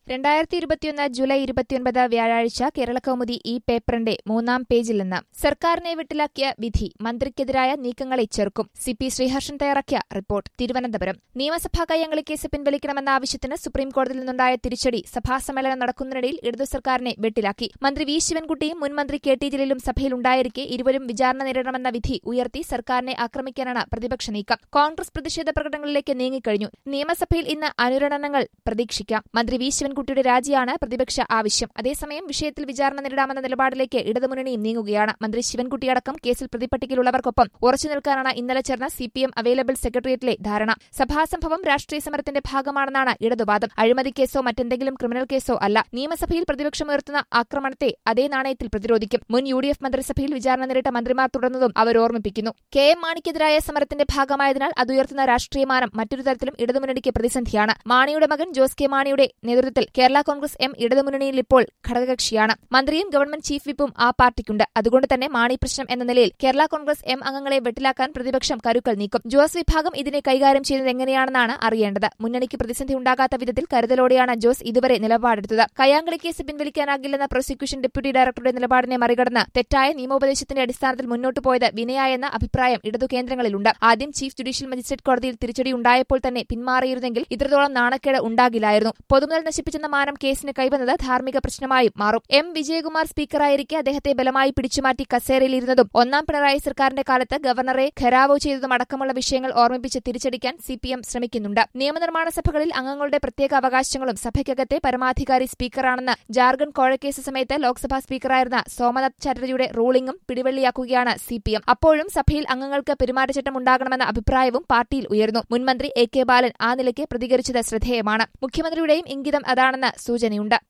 രണ്ടായിരത്തി ഇരുപത്തിയൊന്ന് ജൂലൈ ഇരുപത്തിയൊൻപത് വ്യാഴാഴ്ച കേരളകൗമുദി ഈ പേപ്പറിന്റെ മൂന്നാം പേജിൽ നിന്ന് സർക്കാരിനെ വിട്ടിലാക്കിയ വിധി മന്ത്രിക്കെതിരായ നീക്കങ്ങളെ ചെറുക്കും സി പി ശ്രീഹർഷൻ തയ്യാറാക്കിയ റിപ്പോർട്ട് തിരുവനന്തപുരം നിയമസഭാ കയ്യങ്ങളി കേസ് പിൻവലിക്കണമെന്ന ആവശ്യത്തിന് സുപ്രീംകോടതിയിൽ നിന്നുണ്ടായ തിരിച്ചടി സഭാസമ്മേളനം നടക്കുന്നതിനിടയിൽ ഇടതു സർക്കാരിനെ വെട്ടിലാക്കി മന്ത്രി വി ശിവൻകുട്ടിയും മുൻ മന്ത്രി കെ ടി ജലീലും സഭയിലുണ്ടായിരിക്കെ ഇരുവരും വിചാരണ നേരിടണമെന്ന വിധി ഉയർത്തി സർക്കാരിനെ ആക്രമിക്കാനാണ് പ്രതിപക്ഷ നീക്കം കോൺഗ്രസ് പ്രതിഷേധ പ്രകടനങ്ങളിലേക്ക് നീങ്ങിക്കഴിഞ്ഞു നിയമസഭയിൽ ഇന്ന് അനുരണനങ്ങൾ പ്രതീക്ഷിക്കാം മന്ത്രി വി ശിവൻകുട്ടിയുടെ രാജിയാണ് പ്രതിപക്ഷ ആവശ്യം അതേസമയം വിഷയത്തിൽ വിചാരണ നേരിടാമെന്ന നിലപാടിലേക്ക് ഇടതുമുന്നണിയും നീങ്ങുകയാണ് മന്ത്രി ശിവൻകുട്ടിയടക്കം കേസിൽ പ്രതിപട്ടികയിലുള്ളവർക്കൊപ്പം ഉറച്ചു നിൽക്കാനാണ് ഇന്നലെ ചേർന്ന സി പി എം അവൈലബിൾ സെക്രട്ടേറിയറ്റിലെ ധാരണ സഭാസംഭവം രാഷ്ട്രീയ സമരത്തിന്റെ ഭാഗമാണെന്നാണ് ഇടതുവാദം അഴിമതി കേസോ മറ്റെന്തെങ്കിലും ക്രിമിനൽ കേസോ അല്ല നിയമസഭയിൽ പ്രതിപക്ഷമുയർത്തുന്ന ആക്രമണത്തെ അതേ നാണയത്തിൽ പ്രതിരോധിക്കും മുൻ യു ഡി എഫ് മന്ത്രിസഭയിൽ വിചാരണ നേരിട്ട മന്ത്രിമാർ തുടർന്നതും അവർ ഓർമ്മിപ്പിക്കുന്നു കെ എം മാണിക്കെതിരായ സമരത്തിന്റെ ഭാഗമായതിനാൽ അതുയർത്തുന്ന രാഷ്ട്രീയമാനം മറ്റൊരു തരത്തിലും ഇടതുമുന്നണിക്ക് പ്രതിസന്ധിയാണ് മാണിയുടെ മകൻ ജോസ് കെ മാണിയുടെ നേതൃത്വത്തിൽ കേരള കോൺഗ്രസ് എം ഇടതുമുന്നണിയിൽ ഇപ്പോൾ ഘടകകക്ഷിയാണ് മന്ത്രിയും ഗവൺമെന്റ് ചീഫ് വിപ്പും ആ പാർട്ടിക്കുണ്ട് അതുകൊണ്ട് തന്നെ മാണി പ്രശ്നം എന്ന നിലയിൽ കേരള കോൺഗ്രസ് എം അംഗങ്ങളെ വെട്ടിലാക്കാൻ പ്രതിപക്ഷം കരുക്കൾ നീക്കും ജോസ് വിഭാഗം ഇതിനെ കൈകാര്യം ചെയ്യുന്നത് എങ്ങനെയാണെന്നാണ് അറിയേണ്ടത് മുന്നണിക്ക് പ്രതിസന്ധി ഉണ്ടാകാത്ത വിധത്തിൽ കരുതലോടെയാണ് ജോസ് ഇതുവരെ നിലപാടെടുത്തത് കയ്യാങ്കളി കേസ് പിൻവലിക്കാനാകില്ലെന്ന പ്രോസിക്യൂഷൻ ഡെപ്യൂട്ടി ഡയറക്ടറുടെ നിലപാടിനെ മറികടന്ന് തെറ്റായ നിയമോപദേശത്തിന്റെ അടിസ്ഥാനത്തിൽ മുന്നോട്ടു പോയത് വിനയായെന്ന അഭിപ്രായം ഇടതു കേന്ദ്രങ്ങളിലുണ്ട് ആദ്യം ചീഫ് ജുഡീഷ്യൽ മജിസ്ട്രേറ്റ് കോടതിയിൽ തിരിച്ചടി ഉണ്ടായപ്പോൾ തന്നെ പിന്മാറിയിരുന്നെങ്കിൽ ഇത്രത്തോളം നാണക്കേട് ഉണ്ടാകില്ലായിരുന്നു പൊതുമുതൽ നശിപ്പിച്ചെന്ന മാനം കേസിന് കൈവന്നത് ധാർമ്മിക പ്രശ്നമായും മാറും എം വിജയകുമാർ സ്പീക്കറായിരിക്കെ അദ്ദേഹത്തെ ബലമായി പിടിച്ചുമാറ്റി കസേരയിലിരുന്നതും ഒന്നാം പിണറായി സർക്കാരിന്റെ കാലത്ത് ഗവർണറെ ഖരാവോ ചെയ്തതും അടക്കമുള്ള വിഷയങ്ങൾ ഓർമ്മിപ്പിച്ച് തിരിച്ചടിക്കാൻ സിപിഎം ശ്രമിക്കുന്നുണ്ട് നിയമനിർമ്മാണ സഭകളിൽ അംഗങ്ങളുടെ പ്രത്യേക അവകാശങ്ങളും സഭയ്ക്കകത്തെ പരമാധികാരി സ്പീക്കറാണെന്ന് ജാർഖണ്ഡ് കോഴക്കേസ് സമയത്ത് ലോക്സഭാ സ്പീക്കറായിരുന്ന സോമനാഥ് ചാറ്റർജിയുടെ റൂളിംഗും പിടിവള്ളിയാക്കുകയാണ് സിപിഎം അപ്പോഴും സഭയിൽ അംഗങ്ങൾക്ക് പെരുമാറ്റച്ചട്ടം ഉണ്ടാകണമെന്ന അഭിപ്രായവും പാർട്ടിയിൽ ഉയർന്നു മുൻമന്ത്രി എ കെ ബാലൻ ആ നിലയ്ക്ക് പ്രതികരിച്ചത് ശ്രദ്ധേയമാണ് മുഖ്യമന്ത്രിയുടെയും ഇംഗിതം അതാണെന്ന് സൂചനയുണ്ട്